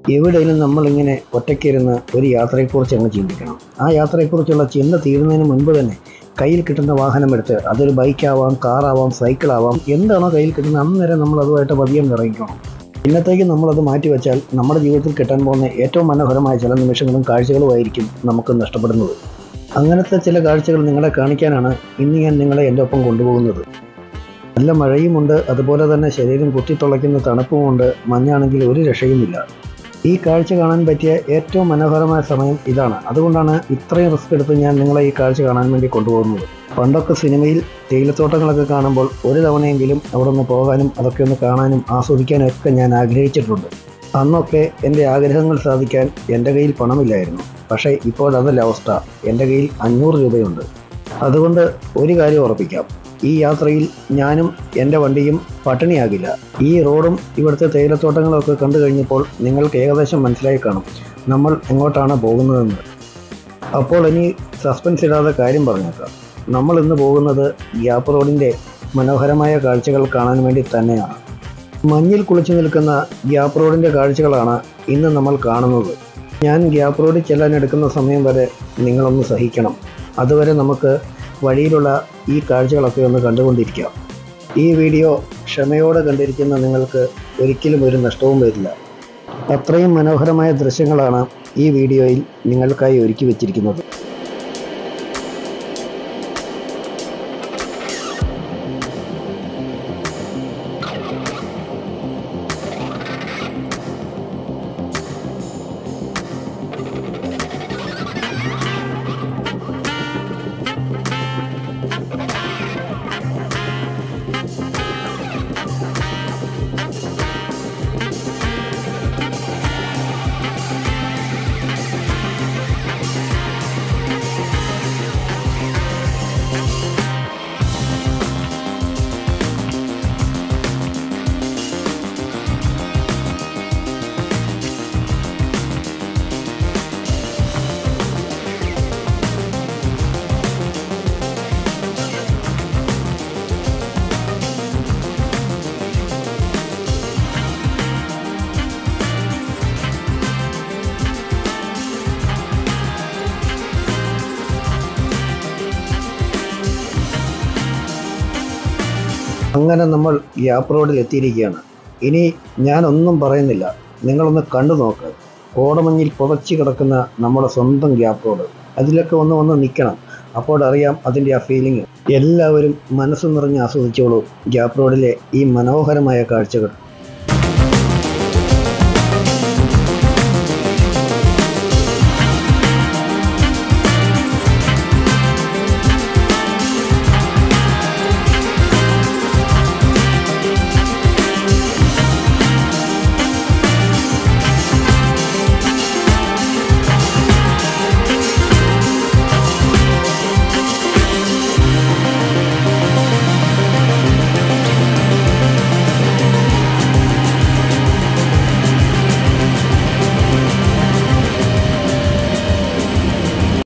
എവിടെയും നമ്മളിങ്ങനെ ഒറ്റയ്ക്കിരുന്ന് ഒരു യാത്രയെക്കുറിച്ച് അങ്ങ് ചിന്തിക്കണം ആ യാത്രയെക്കുറിച്ചുള്ള ചിന്ത തീരുന്നതിന് മുൻപ് തന്നെ കയ്യിൽ കിട്ടുന്ന വാഹനമെടുത്ത് അതൊരു ബൈക്കാവാം കാറാവാം സൈക്കിളാവാം എന്താണോ കയ്യിൽ കിട്ടുന്നത് അന്നേരം നമ്മൾ അതുമായിട്ട് പതിയം ഇറങ്ങിക്കണം ഇന്നത്തേക്ക് നമ്മളത് മാറ്റിവെച്ചാൽ നമ്മുടെ ജീവിതത്തിൽ കിട്ടാൻ പോകുന്ന ഏറ്റവും മനോഹരമായ ചില നിമിഷങ്ങളും കാഴ്ചകളുമായിരിക്കും നമുക്ക് നഷ്ടപ്പെടുന്നത് അങ്ങനത്തെ ചില കാഴ്ചകൾ നിങ്ങളെ കാണിക്കാനാണ് ഇന്ന് ഞാൻ നിങ്ങളെ എൻ്റെ ഒപ്പം കൊണ്ടുപോകുന്നത് നല്ല മഴയുമുണ്ട് അതുപോലെ തന്നെ ശരീരം കുത്തിത്തുളയ്ക്കുന്ന തണുപ്പുമുണ്ട് മഞ്ഞാണെങ്കിൽ ഒരു രക്ഷയുമില്ല ഈ കാഴ്ച കാണാൻ പറ്റിയ ഏറ്റവും മനോഹരമായ സമയം ഇതാണ് അതുകൊണ്ടാണ് ഇത്രയും റിസ്ക് എടുത്ത് ഞാൻ നിങ്ങളെ ഈ കാഴ്ച കാണാൻ വേണ്ടി കൊണ്ടുപോകുന്നത് പണ്ടൊക്കെ സിനിമയിൽ തേയിലത്തോട്ടങ്ങളൊക്കെ കാണുമ്പോൾ ഒരു തവണയെങ്കിലും അവിടെ നിന്ന് പോകാനും അതൊക്കെ ഒന്ന് കാണാനും ആസ്വദിക്കാനും ഒക്കെ ഞാൻ ആഗ്രഹിച്ചിട്ടുണ്ട് അന്നൊക്കെ എൻ്റെ ആഗ്രഹങ്ങൾ സാധിക്കാൻ എൻ്റെ കയ്യിൽ പണമില്ലായിരുന്നു പക്ഷേ ഇപ്പോൾ അതല്ല അവസ്ഥ എൻ്റെ കയ്യിൽ അഞ്ഞൂറ് രൂപയുണ്ട് അതുകൊണ്ട് ഒരു കാര്യം ഉറപ്പിക്കാം ഈ യാത്രയിൽ ഞാനും എൻ്റെ വണ്ടിയും പട്ടിണിയാകില്ല ഈ റോഡും ഇവിടുത്തെ തേയിലത്തോട്ടങ്ങളൊക്കെ കണ്ടു കഴിഞ്ഞപ്പോൾ നിങ്ങൾക്ക് ഏകദേശം മനസ്സിലായി കാണും നമ്മൾ എങ്ങോട്ടാണ് പോകുന്നതെന്ന് അപ്പോൾ ഇനി സസ്പെൻസ് ഇടാതെ കാര്യം പറഞ്ഞേക്കാം നമ്മൾ ഇന്ന് പോകുന്നത് ഗ്യാപ്പ് റോഡിൻ്റെ മനോഹരമായ കാഴ്ചകൾ കാണാൻ വേണ്ടി തന്നെയാണ് മഞ്ഞിൽ കുളിച്ചു നിൽക്കുന്ന ഗ്യാപ്പ് റോഡിൻ്റെ കാഴ്ചകളാണ് ഇന്ന് നമ്മൾ കാണുന്നത് ഞാൻ ഗ്യാപ്പ് റോഡിൽ ചെല്ലാൻ എടുക്കുന്ന സമയം വരെ നിങ്ങളൊന്ന് സഹിക്കണം അതുവരെ നമുക്ക് വഴിയിലുള്ള ഈ കാഴ്ചകളൊക്കെ ഒന്ന് കണ്ടുകൊണ്ടിരിക്കാം ഈ വീഡിയോ ക്ഷമയോടെ കണ്ടിരിക്കുന്ന നിങ്ങൾക്ക് ഒരിക്കലും ഒരു നഷ്ടവും വരില്ല അത്രയും മനോഹരമായ ദൃശ്യങ്ങളാണ് ഈ വീഡിയോയിൽ നിങ്ങൾക്കായി ഒരുക്കി വച്ചിരിക്കുന്നത് അങ്ങനെ നമ്മൾ ഗ്യാപ്പ് റോഡിൽ എത്തിയിരിക്കുകയാണ് ഇനി ഞാനൊന്നും പറയുന്നില്ല നിങ്ങളൊന്ന് കണ്ടു നോക്ക് കോടമഞ്ഞിൽ പുതച്ച് കിടക്കുന്ന നമ്മുടെ സ്വന്തം ഗ്യാപ്പ് റോഡ് അതിലൊക്കെ ഒന്ന് ഒന്ന് നിൽക്കണം അപ്പോൾ അറിയാം അതിൻ്റെ ആ ഫീലിംഗ് എല്ലാവരും മനസ്സ് നിറഞ്ഞ് ആസ്വദിച്ചോളൂ ഗ്യാപ്പ് റോഡിലെ ഈ മനോഹരമായ കാഴ്ചകൾ